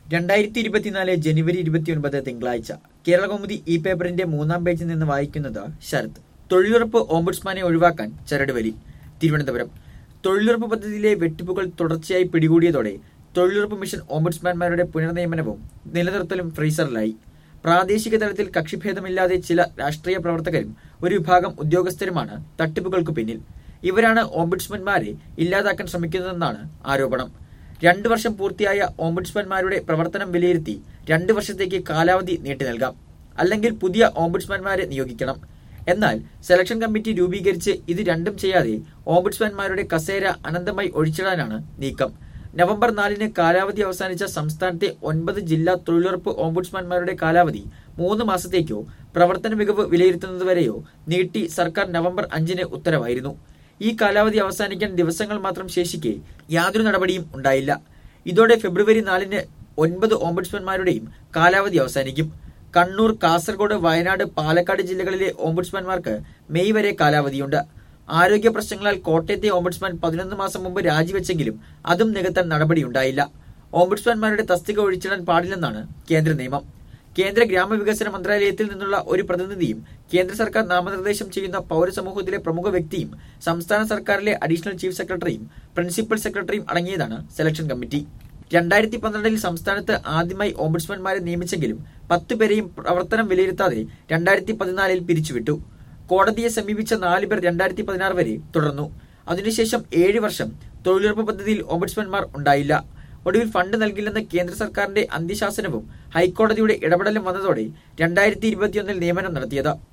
രണ്ടായിരത്തി ഇരുപത്തിനാല് ജനുവരി ഇരുപത്തിയൊൻപത് തിങ്കളാഴ്ച കേരളകൗമുദി ഈ പേപ്പറിന്റെ മൂന്നാം പേജിൽ നിന്ന് വായിക്കുന്നത് ശരത് തൊഴിലുറപ്പ് ഓംബുഡ്സ്മാനെ ഒഴിവാക്കാൻ ചരടുവലി തിരുവനന്തപുരം തൊഴിലുറപ്പ് പദ്ധതിയിലെ വെട്ടിപ്പുകൾ തുടർച്ചയായി പിടികൂടിയതോടെ തൊഴിലുറപ്പ് മിഷൻ ഓംബുഡ്സ്മാൻമാരുടെ പുനർനിയമനവും നിലനിർത്തലും ഫ്രീസറിലായി പ്രാദേശിക തലത്തിൽ കക്ഷിഭേദമില്ലാതെ ചില രാഷ്ട്രീയ പ്രവർത്തകരും ഒരു വിഭാഗം ഉദ്യോഗസ്ഥരുമാണ് തട്ടിപ്പുകൾക്ക് പിന്നിൽ ഇവരാണ് ഓംബുഡ്സ്മാൻമാരെ ഇല്ലാതാക്കാൻ ശ്രമിക്കുന്നതെന്നാണ് ആരോപണം രണ്ടു വർഷം പൂർത്തിയായ ഓംബുഡ്സ്മാൻമാരുടെ പ്രവർത്തനം വിലയിരുത്തി രണ്ടു വർഷത്തേക്ക് കാലാവധി നീട്ടി നൽകാം അല്ലെങ്കിൽ പുതിയ ഓംബുഡ്സ്മാൻമാരെ നിയോഗിക്കണം എന്നാൽ സെലക്ഷൻ കമ്മിറ്റി രൂപീകരിച്ച് ഇത് രണ്ടും ചെയ്യാതെ ഓംബുഡ്സ്മാൻമാരുടെ കസേര അനന്തമായി ഒഴിച്ചിടാനാണ് നീക്കം നവംബർ നാലിന് കാലാവധി അവസാനിച്ച സംസ്ഥാനത്തെ ഒൻപത് ജില്ലാ തൊഴിലുറപ്പ് ഓംബുഡ്സ്മാൻമാരുടെ കാലാവധി മൂന്ന് മാസത്തേക്കോ പ്രവർത്തന മികവ് വിലയിരുത്തുന്നതുവരെയോ നീട്ടി സർക്കാർ നവംബർ അഞ്ചിന് ഉത്തരവായിരുന്നു ഈ കാലാവധി അവസാനിക്കാൻ ദിവസങ്ങൾ മാത്രം ശേഷിക്കെ യാതൊരു നടപടിയും ഉണ്ടായില്ല ഇതോടെ ഫെബ്രുവരി നാലിന് ഒൻപത് ഓംബുഡ്സ്മാൻമാരുടെയും കാലാവധി അവസാനിക്കും കണ്ണൂർ കാസർഗോഡ് വയനാട് പാലക്കാട് ജില്ലകളിലെ ഓംബുഡ്സ്മാൻമാർക്ക് മെയ് വരെ കാലാവധിയുണ്ട് ആരോഗ്യ പ്രശ്നങ്ങളാൽ കോട്ടയത്തെ ഓംബുഡ്സ്മാൻ പതിനൊന്ന് മാസം മുമ്പ് രാജിവെച്ചെങ്കിലും അതും നികത്താൻ നടപടിയുണ്ടായില്ല ഓംബുഡ്സ്മാൻമാരുടെ തസ്തിക ഒഴിച്ചിടാൻ പാടില്ലെന്നാണ് കേന്ദ്ര നിയമം കേന്ദ്ര ഗ്രാമവികസന മന്ത്രാലയത്തിൽ നിന്നുള്ള ഒരു പ്രതിനിധിയും കേന്ദ്ര സർക്കാർ നാമനിർദ്ദേശം ചെയ്യുന്ന പൗരസമൂഹത്തിലെ പ്രമുഖ വ്യക്തിയും സംസ്ഥാന സർക്കാരിലെ അഡീഷണൽ ചീഫ് സെക്രട്ടറിയും പ്രിൻസിപ്പൽ സെക്രട്ടറിയും അടങ്ങിയതാണ് സെലക്ഷൻ കമ്മിറ്റി രണ്ടായിരത്തി പന്ത്രണ്ടിൽ സംസ്ഥാനത്ത് ആദ്യമായി ഓംബുഡ്സ്മാൻമാരെ നിയമിച്ചെങ്കിലും പത്തു പേരെയും പ്രവർത്തനം വിലയിരുത്താതെ രണ്ടായിരത്തി പതിനാലിൽ പിരിച്ചുവിട്ടു കോടതിയെ സമീപിച്ച നാല് പേർ രണ്ടായിരത്തി പതിനാറ് വരെ തുടർന്നു അതിനുശേഷം ഏഴ് വർഷം തൊഴിലുറപ്പ് പദ്ധതിയിൽ ഓംബുഡ്സ്മാൻമാർ ഉണ്ടായില്ല ഒടുവിൽ ഫണ്ട് നൽകില്ലെന്ന് കേന്ദ്ര സർക്കാരിന്റെ അന്ത്യശാസനവും ഹൈക്കോടതിയുടെ ഇടപെടലും വന്നതോടെ രണ്ടായിരത്തി ഇരുപത്തിയൊന്നിൽ നിയമനം നടത്തിയത്